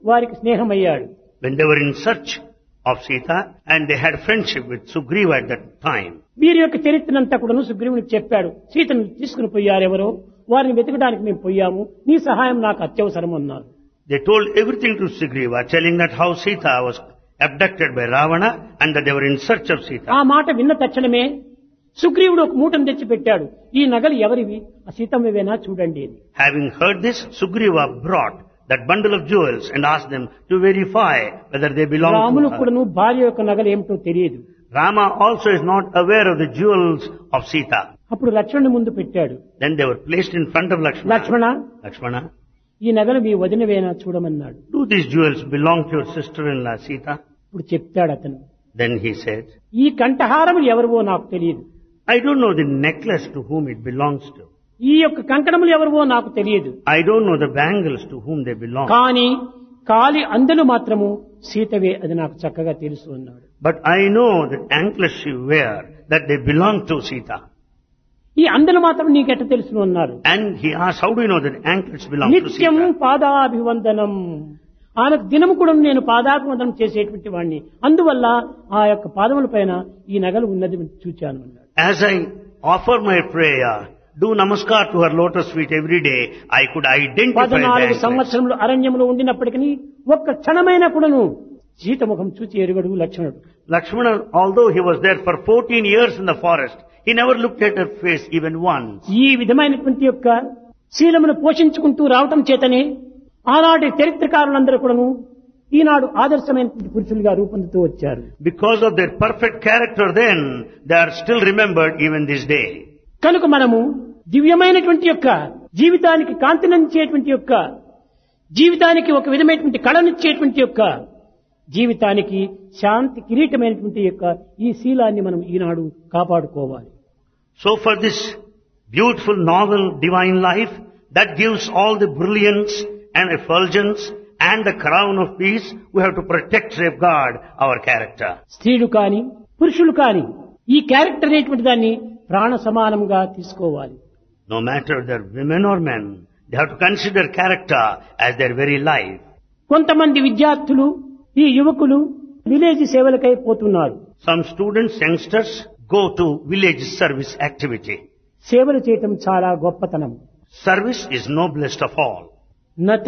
వారికి స్నేహమయ్యాడు When they were in search of Sita and they had friendship with Sugriva at that time, వీరి యొక్క చరిత్రనంతా కూడాను సుగ్రీవునికి చెప్పాడు సీతను తీసుకుని పోయారెవరో వారిని వెతకడానికి మేము పోయాము నీ సహాయం నాకు అత్యవసరం అన్నారు they told everything to Sugriva, telling that how Sita was abducted by Ravana and that they were in search of Sita. ఆ మాట విన్న తక్షణమే సుగ్రీవుడు ఒక మూటను తెచ్చి పెట్టాడు ఈ నగలు ఎవరివి ఆ సీతమ్మవేనా చూడండి అని Having heard this, Sugriva brought that bundle of jewels and asked them to verify whether they belong Ramulu to her. కూడాను భార్య యొక్క నగలు ఏమిటో తెలియదు Rama also is not aware of the jewels of Sita. అప్పుడు లక్ష్మణుని ముందు పెట్టాడు Then they were placed in front of Lakshmana. Lakshmana Lakshmana, ఈ నగలు మీ వదినవేనా చూడమన్నాడు do these jewels belong to your sister-in-law Sita? ఇప్పుడు చెప్తాడు అతను Then he said, ఈ కంఠహారములు ఎవరివో నాకు తెలియదు I don't know the necklace to whom it belongs to. ఈ యొక్క కంకణములు ఎవరివో నాకు తెలియదు I don't know the bangles to whom they belong. కానీ కాలి అందలు మాత్రము సీతవే అది నాకు చక్కగా తెలుసు అన్నాడు But I know that anklets she wear, that they belong to Sita. ఈ అందలు మాత్రం నీకెట్ట తెలుసును అన్నారు And he asked, how do you know that anklets belong to నిత్యం Sita? పాదాభివందనం ఆమెకు దినము కూడా నేను పాదాభివందనం చేసేటువంటి వాడిని అందువల్ల ఆ యొక్క పాదముల పైన ఈ నగలు ఉన్నది చూచాను అన్నాడు As I offer my prayer, do namaskar to her lotus feet every day, I could identify the పద్నాలుగు anklets. సంవత్సరములు అరణ్యములో ఉండినప్పటికీ ఒక్క క్షణమైన కూడాను సీతముఖం చూచి ఎరుగడు లక్ష్మణుడు Lakshmana, although he was there for 14 years in the forest, he never looked at her face even once. ఈ విధమైనటువంటి యొక్క శీలమును పోషించుకుంటూ రావటం చేతనే ఆనాటి చరిత్రకారులందరూ కూడాను ఈనాడు ఆదర్శమైనటువంటి పురుషులుగా రూపొందుతూ వచ్చారు Because of their perfect character then, they are still remembered even this day. కనుక మనము దివ్యమైనటువంటి యొక్క జీవితానికి కాంతినిచ్చేటువంటి యొక్క జీవితానికి ఒక విధమైనటువంటి కళనిచ్చేటువంటి యొక్క జీవితానికి శాంతి కిరీటమైనటువంటి యొక్క ఈ శీలాన్ని మనం ఈనాడు కాపాడుకోవాలి So for this beautiful novel divine life that gives all the brilliance and effulgence and the crown of peace, we have to protect, safeguard our character. స్త్రీలు కాని పురుషులు కాని ఈ క్యారెక్టర్ అనేటువంటి దాన్ని ప్రాణ సమానంగా తీసుకోవాలి No matter they're women or men, they have to consider character as their very life. కొంతమంది విద్యార్థులు ఈ యువకులు విలేజ్ సేవలకై పోతున్నారు Some students, youngsters, go to village service activity. సేవలు చేయటం చాలా గొప్పతనం Service is noblest of all. నత